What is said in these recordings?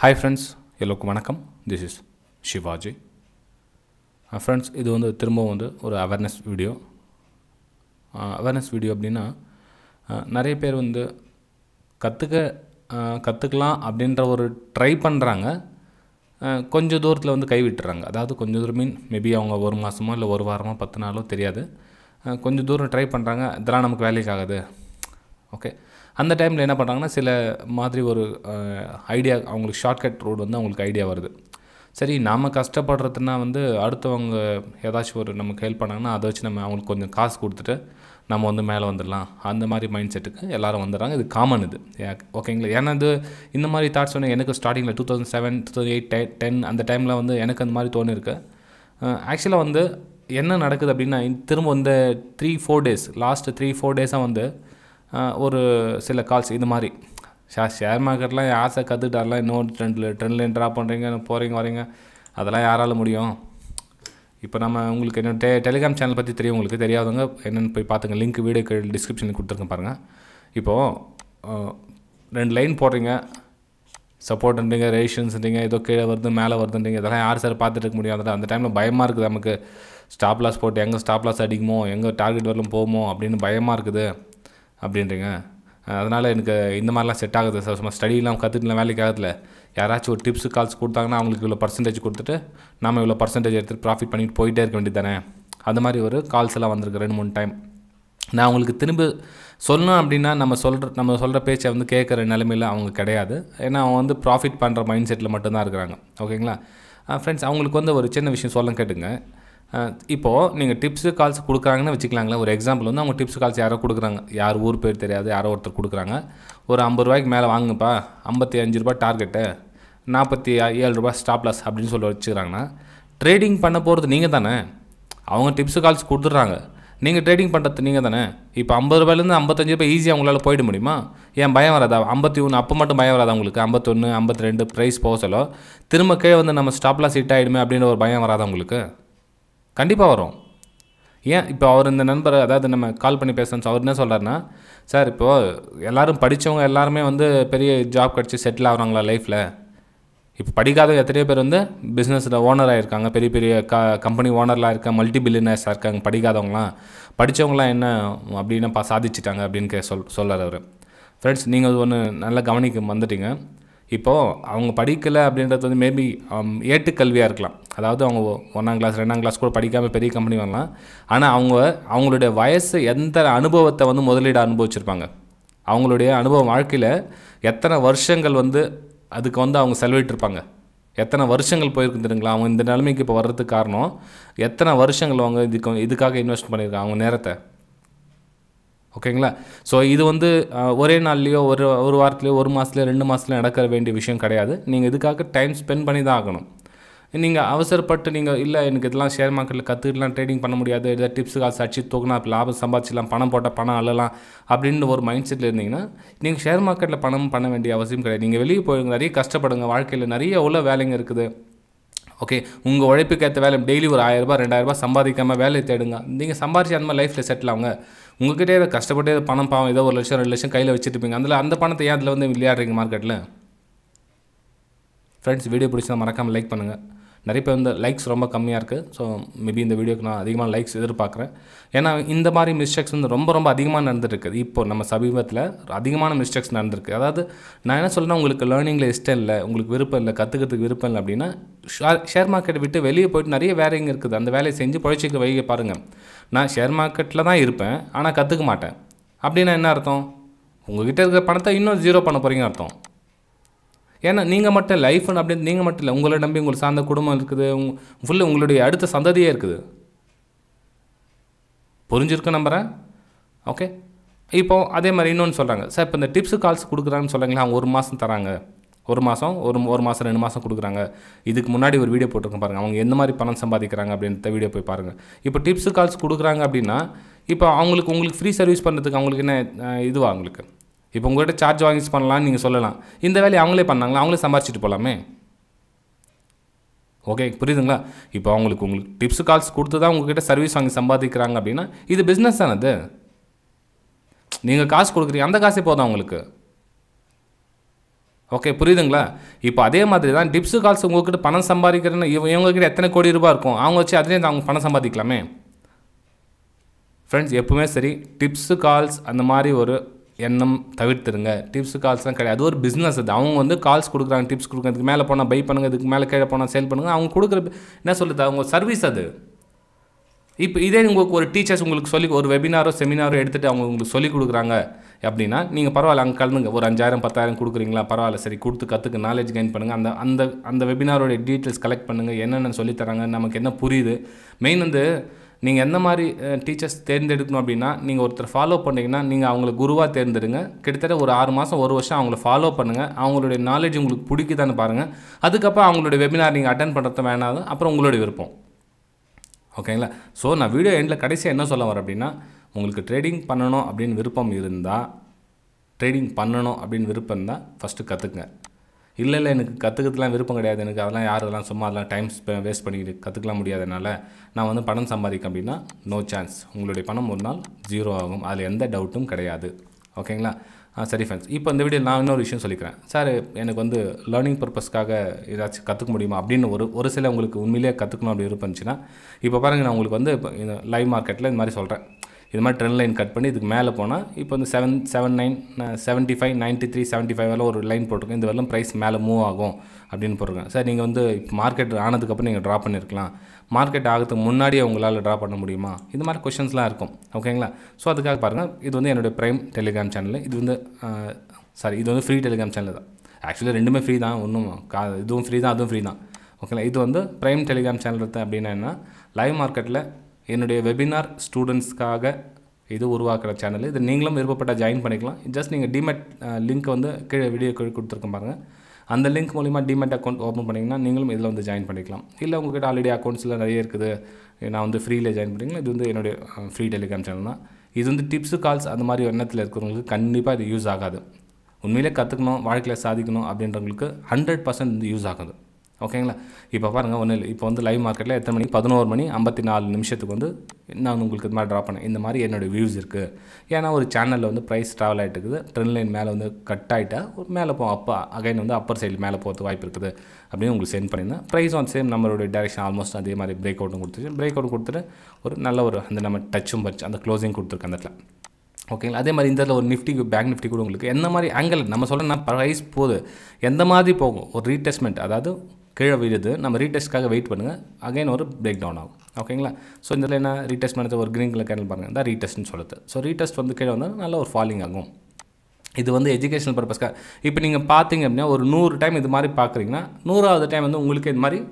hi friends எல்லோருக்கும் வணக்கம் this is Sivaji friends இது வந்து திரும்பவும் வந்து ஒரு அவேர்னஸ் வீடியோ அவேர்னஸ் வீடியோ அப்படின்னா அஹ், நிறைய பேர் வந்து கற்றுக்க கற்றுக்கலாம் அப்படின்ற ஒரு ட்ரை பண்ணுறாங்க கொஞ்சம் தூரத்தில் வந்து கைவிட்டுறாங்க அதாவது கொஞ்சம் தூரம் மீன் மேபி அவங்க ஒரு மாதமோ இல்லை ஒரு வாரமோ பத்து நாளோ தெரியாது அஹ், கொஞ்சம் தூரம் ட்ரை பண்ணுறாங்க இதெல்லாம் நமக்கு வேலைக்கு ஆகாது ஓகே அந்த டைமில் என்ன பண்ணுறாங்கன்னா சில மாதிரி ஒரு ஐடியா அவங்களுக்கு ஷார்ட்கட் ரோடு வந்து அவங்களுக்கு ஐடியா வருது சரி நாம் கஷ்டப்படுறதுனா வந்து அடுத்தவங்க ஏதாச்சும் ஒரு நமக்கு ஹெல்ப் பண்ணாங்கன்னா அதை வச்சு நம்ம அவங்களுக்கு கொஞ்சம் காசு கொடுத்துட்டு நம்ம வந்து மேலே வந்துடலாம் அந்த மாதிரி மைண்ட் செட்டுக்கு எல்லாரும் வந்துடுறாங்க இது காமன் இது ஏ- ஓகேங்களா ஏன்னா இது இந்த மாதிரி தாட்ஸ் வந்து எனக்கு ஸ்டார்டிங்கில் two thousand seven two thousand eight ten அந்த டைமில் வந்து எனக்கு அந்த மாதிரி தோணிருக்கு ஆக்சுவலாக வந்து என்ன நடக்குது அப்படின்னா இந்த திரும்ப இந்த three four days last three four டேஸாக வந்து அஹ், ஒரு சில கால்ஸ் இது மாதிரி ஷே ஷேர் மார்க்கெட்லாம் என் ஆசை கற்றுக்கிட்டாரெலாம் இன்னொரு ட்ரெண்டில் ட்ரெண்ட்லேயும் ட்ராப் பண்ணுறீங்க போகிறீங்க வரீங்க அதெல்லாம் யாரால முடியும் இப்போ நம்ம உங்களுக்கு என்ன டெ டெலிகிராம் சேனல் பற்றி தெரியும் உங்களுக்கு தெரியாதவங்க என்னென்னு போய் பார்த்துங்க லிங்க் வீடியோ டிஸ்கிரிப்ஷனில் கொடுத்துருக்கேன் பாருங்கள் இப்போது ரெண்டு லைன் போடுறீங்க சப்போர்ட்ன்றீங்க ரேஷன்ஸ்ன்றீங்க ஏதோ கீழே வருது மேலே வருதுன்றீங்க இதெல்லாம் யார் சார் பார்த்துட்டு இருக்க முடியும் அதெல்லாம் அந்த டைமில் பயமாக இருக்குது நமக்கு ஸ்டாப் லாஸ் போட்டு எங்கே ஸ்டாப் லாஸ் அடிக்குமோ எங்கே டார்கெட் வரலும் போகுமோ அப்படின்னு பயமாக இருக்குது அப்படின்றீங்க அதனால் எனக்கு இந்த மாதிரிலாம் செட் ஆகுது சார் சும்மா ஸ்டடிலாம் கற்றுட்டுலாம் வேலைக்கு ஆகுதுல யாராச்சும் ஒரு டிப்ஸ் கால்ஸ் கொடுத்தாங்கன்னா அவங்களுக்கு இவ்வளோ பர்சன்டேஜ் கொடுத்துட்டு நம்ம இவ்வளோ பர்சன்டேஜ் எடுத்துட்டு ப்ராஃபிட் பண்ணிட்டு போயிட்டே இருக்க வேண்டியது தானே அந்த மாதிரி ஒரு கால்ஸ் எல்லாம் வந்திருக்கு ரெண்டு மூணு டைம் நான் உங்களுக்கு திரும்ப சொல்லணும் அப்படின்னா நம்ம சொல்கிற நம்ம சொல்கிற பேச்சை வந்து கேட்குற நிலைமையில் அவங்க கிடையாது ஏன்னா அவங்க வந்து ப்ராஃபிட் பண்ணுற மைண்ட் செட்டில் மட்டும்தான் இருக்கிறாங்க ஓகேங்களா ஃப்ரெண்ட்ஸ் அவங்களுக்கு வந்து ஒரு சின்ன விஷயம் சொல்ல கேட்டுங்க அஹ், இப்போது நீங்கள் டிப்ஸு கால்ஸ் கொடுக்குறாங்கன்னு வச்சுக்கலாங்களேன் ஒரு எக்ஸாம்பிள் வந்து அவங்க டிப்ஸ் கால்ஸ் யாரோ கொடுக்குறாங்க யார் ஊர் பேர் தெரியாது யாரோ ஒருத்தர் கொடுக்குறாங்க ஒரு ஐம்பது ரூபாய்க்கு மேலே வாங்குப்பா ஐம்பத்தி அஞ்சு ரூபாய் டார்கெட்டு நாற்பத்தி ஏழு ரூபாய் ஸ்டாப் லாஸ் அப்படின்னு சொல்லி வச்சுக்கிறாங்கன்னா ட்ரேடிங் பண்ண போகிறது நீங்கள் தானே அவங்க டிப்ஸு கால்ஸ் கொடுத்துட்றாங்க நீங்கள் ட்ரேடிங் பண்ணுறது நீங்கள் தானே இப்போ ஐம்பது ரூபாயிலேருந்து ஐம்பத்தஞ்சு ரூபாய் ஈஸியாக உங்களால் போயிட முடியுமா ஏன் பயம் வராதா ஐம்பத்தி ஒன்று அப்போ மட்டும் பயம் வராதா உங்களுக்கு ஐம்பத்தொன்று ஐம்பத்தி ரெண்டு ப்ரைஸ் போக சொல்ல திரும்ப கீழே வந்து நம்ம ஸ்டாப் லாஸ் ஹிட் ஆகிடுமே அப்படின்ற ஒரு பயம் வராதா உங்களுக்கு கண்டிப்பாக வரும் ஏன் இப்போ அவர் இந்த நண்பர் அதாவது நம்ம கால் பண்ணி பேசுகிறோம் அவர் என்ன சொல்கிறாருன்னா சார் இப்போது எல்லாரும் படித்தவங்க எல்லாருமே வந்து பெரிய ஜாப் கிடச்சி செட்டில் ஆகுறாங்களா லைஃப்பில் இப்போ படிக்காத எத்தனையோ பேர் வந்து பிஸ்னஸில் ஓனராக இருக்காங்க பெரிய பெரிய க கம்பெனி ஓனர்லாம் இருக்காங்க மல்டி பில்லியனர்ஸாக இருக்காங்க படிக்காதவங்களாம் படித்தவங்களாம் என்ன அப்படின்னு பா சாதிச்சிட்டாங்க அப்படின்னு கே சொல் சொல்லார் அவர் ஃப்ரெண்ட்ஸ் நீங்கள் ஒன்று நல்லா கவனிக்க வந்துட்டீங்க இப்போது அவங்க படிக்கலை அப்படின்றது வந்து மேபி ஏட்டுக்கல்வியாக இருக்கலாம் அதாவது அவங்க ஒன்றாம் கிளாஸ் ரெண்டாம் கிளாஸ் கூட படிக்காமல் பெரிய கம்பெனி வரலாம் ஆனால் அவங்க அவங்களுடைய வயசு எந்த அனுபவத்தை வந்து முதலீடு அனுபவிச்சிருப்பாங்க அவங்களுடைய அனுபவம் வாழ்க்கையில் எத்தனை வருஷங்கள் வந்து அதுக்கு வந்து அவங்க செலவிட்டிருப்பாங்க எத்தனை வருஷங்கள் போயிருக்கு தெரியுங்களா அவங்க இந்த நிலைமைக்கு இப்போ வர்றதுக்கு காரணம் எத்தனை வருஷங்கள் அவங்க இதுக்கு இதுக்காக இன்வெஸ்ட் பண்ணியிருக்காங்க அவங்க நேரத்தை ஓகேங்களா ஸோ இது வந்து அஹ், ஒரே நாள்லேயோ ஒரு ஒரு வாரத்துலையோ ஒரு மாதத்துலையோ ரெண்டு மாதத்துலையோ நடக்க வேண்டிய விஷயம் கிடையாது நீங்கள் இதுக்காக டைம் ஸ்பெண்ட் பண்ணி தான் ஆகணும் நீங்கள் அவசரப்பட்டு நீங்கள் இல்லை எனக்கு இதெல்லாம் ஷேர் மார்க்கெட்டில் கற்றுக்கலாம் ட்ரேடிங் பண்ண முடியாது இதை டிப்ஸ் காசு அடிச்சு தூக்கினா லாபம் சம்பாதிச்சிடலாம் பணம் போட்டால் பணம் அள்ளலாம் அப்படின்னு ஒரு மைண்ட் செட்டில் இருந்தீங்கன்னா நீங்கள் ஷேர் மார்க்கெட்டில் பணம் பண்ண வேண்டிய அவசியம் கிடையாது நீங்கள் வெளியே போய் நிறைய கஷ்டப்படுங்க வாழ்க்கையில் நிறைய உள்ள வேலைங்க இருக்குது ஓகே உங்கள் உழைப்புக்கு ஏற்ற வேலை டெய்லி ஒரு ஆயிரரூபா ரெண்டாயிரரூபா சம்பாதிக்காமல் வேலையை தேடுங்க நீங்கள் சம்பாரிச்சு அந்த மாதிரி லைஃப்பில் செட்டில் ஆகுங்க உங்ககிட்டே இதை கஷ்டப்பட்டு ஏதோ பணம் பாவம் ஏதோ ஒரு லட்சம் ரெண்டு லட்சம் கையில் வச்சுருப்பீங்க அதில் அந்த பணத்தை ஏன் அதில் வந்து விளையாடுறீங்க மார்க்கெட்டில் ஃப்ரெண்ட்ஸ் வீடியோ பிடிச்சா மறக்காமல் லைக் பண்ணுங்கள் நிறைய பேர் வந்து லைக்ஸ் ரொம்ப கம்மியாக இருக்குது ஸோ மேபி இந்த வீடியோக்கு நான் அதிகமான லைக்ஸ் எதிர்பார்க்குறேன் ஏன்னா இந்த மாதிரி மிஸ்டேக்ஸ் வந்து ரொம்ப ரொம்ப அதிகமாக நடந்துட்டுருக்குது இப்போ நம்ம சமீபத்தில் அதிகமான மிஸ்டேக்ஸ் நடந்திருக்கு அதாவது நான் என்ன சொல்றேன்னா உங்களுக்கு லேர்னிங்கில் இஷ்டம் இல்லை உங்களுக்கு விருப்பம் இல்லை கற்றுக்கிறதுக்கு விருப்பம் இல்லை அப்படின்னா ஷேர் ஷேர் மார்க்கெட்டை விட்டு வெளியே போயிட்டு நிறைய வேலைங்க இருக்குது அந்த வேலையை செஞ்சு பொழைச்சிக்க வைக்க பாருங்கள் நான் ஷேர் மார்க்கெட்டில் தான் இருப்பேன் ஆனால் கற்றுக்க மாட்டேன் அப்படின்னா என்ன அர்த்தம் உங்ககிட்ட இருக்கிற பணத்தை இன்னும் ஜீரோ பண்ண போகிறீங்க அர்த்தம் ஏன்னா நீங்கள் மட்டும் லைஃப் அப்படின்னு நீங்கள் மட்டும் இல்லை உங்களை நம்பி உங்களை சார்ந்த குடும்பம் இருக்குது ஃபுல்லு உங்களுடைய அடுத்த சந்ததியே இருக்குது புரிஞ்சிருக்கு நம்புகிறேன் ஓகே இப்போ அதே மாதிரி இன்னொன்று சொல்கிறாங்க சார் இப்போ இந்த டிப்ஸு கால்ஸ் கொடுக்குறாங்கன்னு சொல்கிறாங்களா அவங்க ஒரு மாதம் தராங்க ஒரு மாதம் ஒரு ஒரு மாதம் ரெண்டு மாதம் கொடுக்குறாங்க இதுக்கு முன்னாடி ஒரு வீடியோ போட்டிருக்கேன் பாருங்கள் அவங்க எந்த மாதிரி பணம் சம்பாதிக்கிறாங்க அப்படின்ற வீடியோ போய் பாருங்கள் இப்போ டிப்ஸு கால்ஸ் கொடுக்குறாங்க அப்படின்னா இப்போ அவங்களுக்கு உங்களுக்கு ஃப்ரீ சர்வீஸ் பண்ணுறதுக்கு அவங்களுக்கு என்ன அஹ், இதுவா அவங்களுக்கு இப்போ உங்கள்கிட்ட சார்ஜ் வாங்கி பண்ணலாம்னு நீங்கள் சொல்லலாம் இந்த வேலையை அவங்களே பண்ணாங்களா அவங்களே சம்பாரிச்சிட்டு போகலாமே ஓகே புரியுதுங்களா இப்போ அவங்களுக்கு உங்களுக்கு டிப்ஸ் கால்ஸ் கொடுத்து தான் உங்ககிட்ட சர்வீஸ் வாங்கி சம்பாதிக்கிறாங்க அப்படின்னா இது பிஸ்னஸ் தானே அது நீங்கள் காசு கொடுக்குறீங்க அந்த காசே போதும் அவங்களுக்கு ஓகே புரியுதுங்களா இப்போ அதே மாதிரி தான் டிப்ஸு கால்ஸ் உங்ககிட்ட பணம் சம்பாதிக்கிறேன்னு இவ இவங்ககிட்ட எத்தனை கோடி ரூபாய் இருக்கும் அவங்க வச்சு அதுலேயே அவங்க பணம் சம்பாதிக்கலாமே ஃப்ரெண்ட்ஸ் எப்பவுமே சரி டிப்ஸு கால்ஸ் அந்த மாதிரி ஒரு எண்ணம் தவிர்த்துருங்க டிப்ஸ் கால்ஸ்லாம் கிடையாது அது ஒரு பிஸ்னஸ் அது அவங்க வந்து கால்ஸ் கொடுக்குறாங்க டிப்ஸ் கொடுக்குறாங்க இதுக்கு மேலே போனால் பை பண்ணுங்கள் இதுக்கு மேலே கீழே போனால் சேல் பண்ணுங்கள் அவங்க கொடுக்குற என்ன சொல்லுது அவங்க சர்வீஸ் அது இப்போ இதே உங்களுக்கு ஒரு டீச்சர்ஸ் உங்களுக்கு சொல்லி ஒரு வெபினாரோ செமினாரோ எடுத்துகிட்டு அவங்க உங்களுக்கு சொல்லி கொடுக்குறாங்க அப்படின்னா நீங்கள் பரவாயில்ல அங்கே கலந்துங்க ஒரு அஞ்சாயிரம் பத்தாயிரம் கொடுக்குறீங்களா பரவாயில்ல சரி கொடுத்து கற்றுக்க நாலேஜ் கெயின் பண்ணுங்கள் அந்த அந்த அந்த வெபினாரோட டீட்டெயில்ஸ் கலெக்ட் பண்ணுங்கள் என்னென்ன சொல்லித் தராங்க நமக்கு என்ன புரியுது மெயின் வந்து நீங்கள் எந்த மாதிரி டீச்சர்ஸ் தேர்ந்தெடுக்கணும் அப்படின்னா நீங்கள் ஒருத்தர் ஃபாலோ பண்ணீங்கன்னா நீங்கள் அவங்கள குருவாக தேர்ந்தெடுங்க கிட்டத்தட்ட ஒரு ஆறு மாதம் ஒரு வருஷம் அவங்கள ஃபாலோ பண்ணுங்கள் அவங்களுடைய நாலேஜ் உங்களுக்கு பிடிக்குதான்னு பாருங்கள் அதுக்கப்புறம் அவங்களுடைய வெபினார் நீங்கள் அட்டன் பண்ணுறது வேணாது அப்புறம் உங்களுடைய விருப்பம் ஓகேங்களா ஸோ நான் வீடியோ எண்டில் கடைசியாக என்ன சொல்ல வரேன் அப்படின்னா உங்களுக்கு ட்ரேடிங் பண்ணணும் அப்படின்னு விருப்பம் இருந்தால் ட்ரேடிங் பண்ணணும் அப்படின்னு விருப்பம் இருந்தால் ஃபஸ்ட்டு கற்றுக்குங்க இல்லை இல்லை எனக்கு கற்றுக்கிறதுலாம் விருப்பம் கிடையாது எனக்கு அதெல்லாம் யார் அதெல்லாம் சும்மா அதெல்லாம் டைம் வேஸ்ட் பண்ணிக்கிட்டு கற்றுக்கலாம் முடியாதனால நான் வந்து பணம் சம்பாதிக்க அப்படின்னா நோ சான்ஸ் உங்களுடைய பணம் ஒரு நாள் ஜீரோ ஆகும் அதில் எந்த டவுட்டும் கிடையாது ஓகேங்களா ஆ சரி ஃப்ரெண்ட்ஸ் இப்போ இந்த வீடியோ நான் இன்னொரு விஷயம் சொல்லிக்கிறேன் சார் எனக்கு வந்து லேர்னிங் பர்பஸ்க்காக ஏதாச்சும் கற்றுக்க முடியுமா அப்படின்னு ஒரு ஒரு சில உங்களுக்கு உண்மையிலேயே கற்றுக்கணும் அப்படி விருப்பம் இருந்துச்சுன்னா இப்போ பாருங்கள் நான் உங்களுக்கு வந்து இப்போ இந்த லைவ் மார்க்கெட்டில் இந்த மாதிரி சொல்கிறேன் இது மாதிரி ட்ரெண்ட் லைன் கட் பண்ணி இதுக்கு மேலே போனால் இப்போ வந்து seven seven nine seventy five ninety three seventy five வரலாம் ஒரு லைன் போட்டிருக்கேன் இந்த வரலாம் ப்ரைஸ் மேலே மூவ் ஆகும் அப்படின்னு போட்டிருக்கேன் சார் நீங்கள் வந்து இப்போ மார்க்கெட் ஆனதுக்கப்புறம் நீங்கள் ட்ரா பண்ணியிருக்கலாம் மார்க்கெட் ஆகிறதுக்கு முன்னாடியே உங்களால் ட்ரா பண்ண முடியுமா இது மாதிரி கொஷின்ஸ்லாம் இருக்கும் ஓகேங்களா ஸோ அதுக்காக பாருங்கள் இது வந்து என்னுடைய ப்ரைம் டெலிகிராம் சேனல் இது வந்து சாரி இது வந்து ஃப்ரீ டெலிகிராம் சேனல் தான் ஆக்சுவலி ரெண்டுமே ஃப்ரீ தான் ஒன்றும் கா இதுவும் ஃப்ரீ தான் அதுவும் ஃப்ரீ தான் ஓகேங்களா இது வந்து ப்ரைம் டெலிகிராம் சேனல் எடுத்தேன் அப்படின்னா என்ன லைவ் மார்க்கெட்டில் என்னுடைய வெபினார் ஸ்டூடெண்ட்ஸ்க்காக இது உருவாக்குற சேனல் இது நீங்களும் விருப்பப்பட்டால் ஜாயின் பண்ணிக்கலாம் ஜஸ்ட் நீங்கள் டிமெட் லிங்க் வந்து கீழே வீடியோ கீழே கொடுத்துருக்கேன் பாருங்கள் அந்த லிங்க் மூலிமா டிமெட் அக்கௌண்ட் ஓப்பன் பண்ணிங்கன்னா நீங்களும் இதில் வந்து ஜாயின் பண்ணிக்கலாம் இல்லை உங்கள்கிட்ட ஆல்ரெடி அக்கௌண்ட்ஸில் நிறைய இருக்குது நான் வந்து ஃப்ரீயில் ஜாயின் பண்ணிக்கலாம் இது வந்து என்னுடைய ஃப்ரீ டெலிகிராம் சேனல் தான் இது வந்து டிப்ஸு கால்ஸ் அந்த மாதிரி எண்ணத்தில் இருக்கிறவங்களுக்கு கண்டிப்பாக இது யூஸ் ஆகாது உண்மையிலே கற்றுக்கணும் வாழ்க்கையில் சாதிக்கணும் அப்படின்றவங்களுக்கு ஹண்ட்ரட் பர்சன்ட் வந்து யூஸ் ஆகுது ஓகேங்களா இப்போ பாருங்கள் ஒன்றும் இல்லை இப்போ வந்து லைவ் மார்க்கெட்டில் எத்தனை மணி பதினோரு மணி ஐம்பத்தி நாலு நிமிஷத்துக்கு வந்து நான் உங்களுக்கு இது மாதிரி ட்ரா பண்ணேன் இந்த மாதிரி என்னோடய வியூஸ் இருக்குது ஏன்னா ஒரு சேனலில் வந்து ப்ரைஸ் ட்ராவல் ஆகிட்டு இருக்குது ட்ரெண்ட் லைன் மேலே வந்து கட் ஆகிட்டா ஒரு மேலே போ அப்போ அகைன் வந்து அப்பர் சைடு மேலே போகிறதுக்கு வாய்ப்பு இருக்குது அப்படின்னு உங்களுக்கு சென்ட் பண்ணியிருந்தேன் ப்ரைஸ் வந்து சேம் நம்மளுடைய டேரெக்ஷன் ஆல்மோஸ்ட் அதே மாதிரி பிரேக் அவுட்டும் கொடுத்துச்சு பிரேக் அவுட் கொடுத்துட்டு ஒரு நல்ல ஒரு அந்த நம்ம டச்சும் பச்சு அந்த க்ளோசிங் கொடுத்துருக்கேன் அந்த இடத்துல ஓகேங்களா அதே மாதிரி இந்த இடத்துல ஒரு நிஃப்டி பேங்க் நிஃப்டி கூட உங்களுக்கு எந்த மாதிரி ஆங்கிள் நம்ம சொல்கிறோம்னா ப்ரைஸ் போகுது எந்த மாதிரி போகும் ஒரு ரீடெஸ்ட்மெண்ட் அதாவது கீழே விழுது நம்ம ரீடெஸ்ட்காக வெயிட் பண்ணுங்கள் அகைன் ஒரு பிரேக் டவுன் ஆகும் ஓகேங்களா ஸோ இந்த இடத்துல என்ன ரீடெஸ்ட் பண்ணது ஒரு க்ரீன் கலர் கேனல் பாருங்கள் தான் ரீடெஸ்ட்னு சொல்லுது ஸோ ரீடெஸ்ட் வந்து கீழே வந்தால் நல்ல ஒரு ஃபாலிங் ஆகும் இது வந்து எஜுகேஷனல் பர்பஸ்க்காக இப்போ நீங்கள் பார்த்தீங்க அப்படின்னா ஒரு நூறு டைம் இது மாதிரி பார்க்குறீங்கன்னா நூறாவது டைம் வந்து உங்களுக்கு இது மாதிரி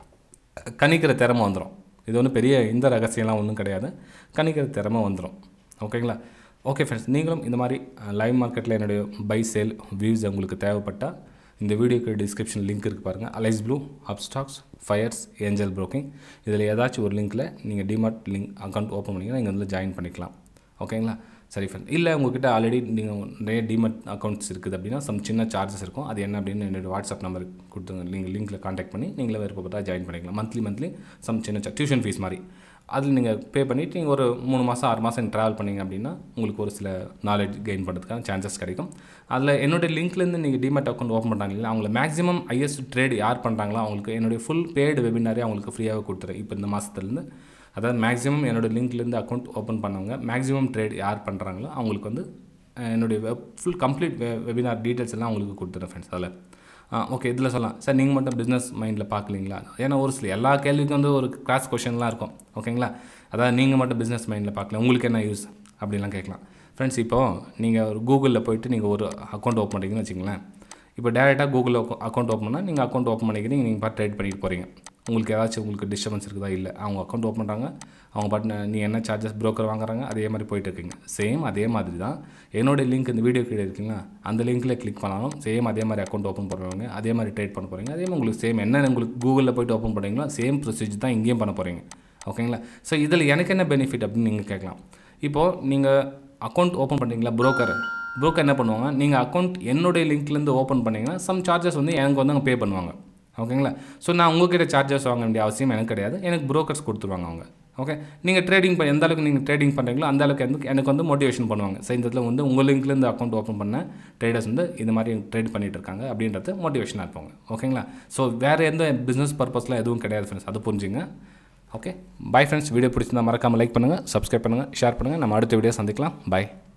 கணிக்கிற திறமை வந்துடும் இது ஒன்றும் பெரிய இந்த ரகசியம்லாம் ஒன்றும் கிடையாது கணிக்கிற திறமை வந்துடும் ஓகேங்களா ஓகே ஃப்ரெண்ட்ஸ் நீங்களும் இந்த மாதிரி லைவ் மார்க்கெட்டில் என்னுடைய பை சேல் வியூஸ் உங்களுக்கு தேவைப்பட்டால் இந்த வீடியோக்கு டிஸ்கிரிப்ஷன் லிங்க் இருக்குது பாருங்கள் Alice Blue Upstox Fyers Angel Broking இதில் ஏதாச்சும் ஒரு லிங்க்கில் நீங்கள் டிமார்ட் லிங்க் அக்கௌண்ட் ஓப்பன் பண்ணிங்கன்னா நீங்கள் வந்து ஜாயின் பண்ணிக்கலாம் ஓகேங்களா சரி ஃப்ரெண்ட் இல்லை உங்ககிட்ட ஆல்ரெடி நீங்கள் நிறைய டிமெட் அக்கௌண்ட்ஸ் இருக்குது அப்படின்னா சம் சின்ன சார்ஜஸ் இருக்கும் அது என்ன அப்படின்னு என்னோடய வாட்ஸ்அப் நம்பர் கொடுத்துங்க நீங்கள் லிங்க்கில் காண்டாக்ட் பண்ணி நீங்களே விருப்பப்பட்டால் ஜாயின் பண்ணிக்கலாம் மந்த்லி மந்த்லி சம் சின்ன டியூஷன் ஃபீஸ் மாதிரி அதில் நீங்கள் பே பண்ணிவிட்டு நீங்கள் ஒரு மூணு மாதம் ஆறு மாதம் ட்ராவல் பண்ணிங்க அப்படின்னா உங்களுக்கு ஒரு சில நாலேஜ் கெயின் பண்ணுறதுக்கான சான்சஸ் கிடைக்கும் அதில் என்னுடைய லிங்க்லேருந்து நீங்கள் டிமெட் அக்கௌண்ட் ஓப்பன் பண்ணுறாங்க இல்லை அவங்கள மேக்ஸிமம் ஐஎஸ்ட் ட்ரேட் யார் பண்ணுறாங்களோ அவங்களுக்கு என்னுடைய ஃபுல் பேய்டு வெபினாரே அவங்களுக்கு ஃப்ரீயாகவே கொடுத்துறேன் இப்போ இந்த மாதத்துலேருந்து அதாவது மேக்ஸிமம் என்னோடய லிங்க்லேருந்து அக்கௌண்ட் ஓப்பன் பண்ணவங்க மேக்ஸிமம் ட்ரேட் யார் பண்ணுறாங்களோ அவங்களுக்கு வந்து என்னுடைய வெப் ஃபுல் கம்ப்ளீட் வெ வெபினார் டீட்டெயில்ஸ் எல்லாம் உங்களுக்கு கொடுத்துறேன் ஃப்ரெண்ட்ஸ் அதில் ஓகே இதில் சொல்லலாம் சார் நீங்கள் மட்டும் பிஸ்னஸ் மைண்டில் பார்க்கலீங்களா ஏன்னா ஒரு சில எல்லா கேள்விக்கும் வந்து ஒரு கிளாஸ் கொஷன்லாம் இருக்கும் ஓகேங்களா அதாவது நீங்கள் மட்டும் பிஸ்னஸ் மைண்டில் பார்க்கல உங்களுக்கு என்ன யூஸ் அப்படிலாம் கேட்கலாம் ஃப்ரெண்ட்ஸ் இப்போது நீங்கள் ஒரு கூகுளில் போயிட்டு நீங்கள் ஒரு அக்கௌண்ட் ஓப்பன் பண்ணுறீங்கன்னு வச்சுங்களேன் இப்போ டேரெக்டாக கூகுளில் அக்கௌண்ட் ஓப்பன் பண்ணால் நீங்கள் அக்கௌண்ட் ஓப்பன் பண்ணிக்கிறீங்க நீங்கள் பார்த்து ட்ரேட் பண்ணிட்டு போகிறீங்க உங்களுக்கு ஏதாச்சும் உங்களுக்கு டிஸ்டர்பன்ஸ் இருக்குதா இல்லை அவங்க அக்கௌண்ட் ஓப்பன் பண்ணுறாங்க அவங்க பாட்டு நீ என்ன சார்ஜஸ் ப்ரோக்கர் வாங்குறாங்க அதே மாதிரி போயிட்டு இருக்கீங்க சேம் அதே மாதிரி தான் என்னோடய லிங்க் இந்த வீடியோ கீழே இருக்குங்களா அந்த லிங்க்கில் கிளிக் பண்ணாலும் சேம் அதே மாதிரி அக்கௌண்ட் ஓப்பன் பண்ணுவாங்க அதே மாதிரி ட்ரேட் பண்ண போகிறீங்க அதே மாதிரி உங்களுக்கு சேம் என்ன உங்களுக்கு கூகுளில் போய்ட்டு ஓப்பன் பண்ணுறீங்களோ சேம் ப்ரொசீஜர் தான் இங்கேயும் பண்ண போகிறீங்க ஓகேங்களா ஸோ இதில் எனக்கு என்ன பெனிஃபிட் அப்படின்னு நீங்கள் கேட்கலாம் இப்போது நீங்கள் அக்கௌண்ட் ஓப்பன் பண்ணுறீங்களா ப்ரோக்கர் ப்ரோக்கர் என்ன பண்ணுவாங்க நீங்கள் அக்கௌண்ட் என்னுடைய லிங்க்லேருந்து ஓப்பன் பண்ணிங்கன்னா சம் சார்ஜஸ் வந்து எனக்கு வந்து அவங்க பே பண்ணுவாங்க ஓகேங்களா ஸோ நான் உங்ககிட்ட சார்ஜஸ் வாங்க வேண்டிய அவசியம் எனக்கு கிடையாது எனக்கு ப்ரோக்கர்ஸ் கொடுத்துருவாங்க அவங்க ஓகே நீங்கள் ட்ரேடிங் பண்ண எந்த அளவுக்கு நீங்கள் ட்ரேடிங் பண்ணுறீங்களோ அந்த அளவுக்கு வந்து எனக்கு வந்து மோட்டிவேஷன் பண்ணுவாங்க சரி இந்த இடத்துல வந்து உங்கள் லிங்க்லேருந்து அக்கௌண்ட் ஓப்பன் பண்ண ட்ரேடர்ஸ் வந்து இந்த மாதிரி ட்ரேட் பண்ணிட்டு இருக்காங்க அப்படின்றது மோட்டிவேஷனாக இருப்பாங்க ஓகேங்களா ஸோ வேறு எந்த பிஸ்னஸ் பர்பஸ்லாம் எதுவும் கிடையாது ஃப்ரெண்ட்ஸ் அது புரிஞ்சுங்க ஓகே பை ஃப்ரெண்ட்ஸ் வீடியோ பிடிச்சிருந்தா மறக்காமல் லைக் பண்ணுங்கள் சப்ஸ்கிரைப் பண்ணுங்கள் ஷேர் பண்ணுங்கள் நம்ம அடுத்த வீடியோ சந்திக்கலாம் பை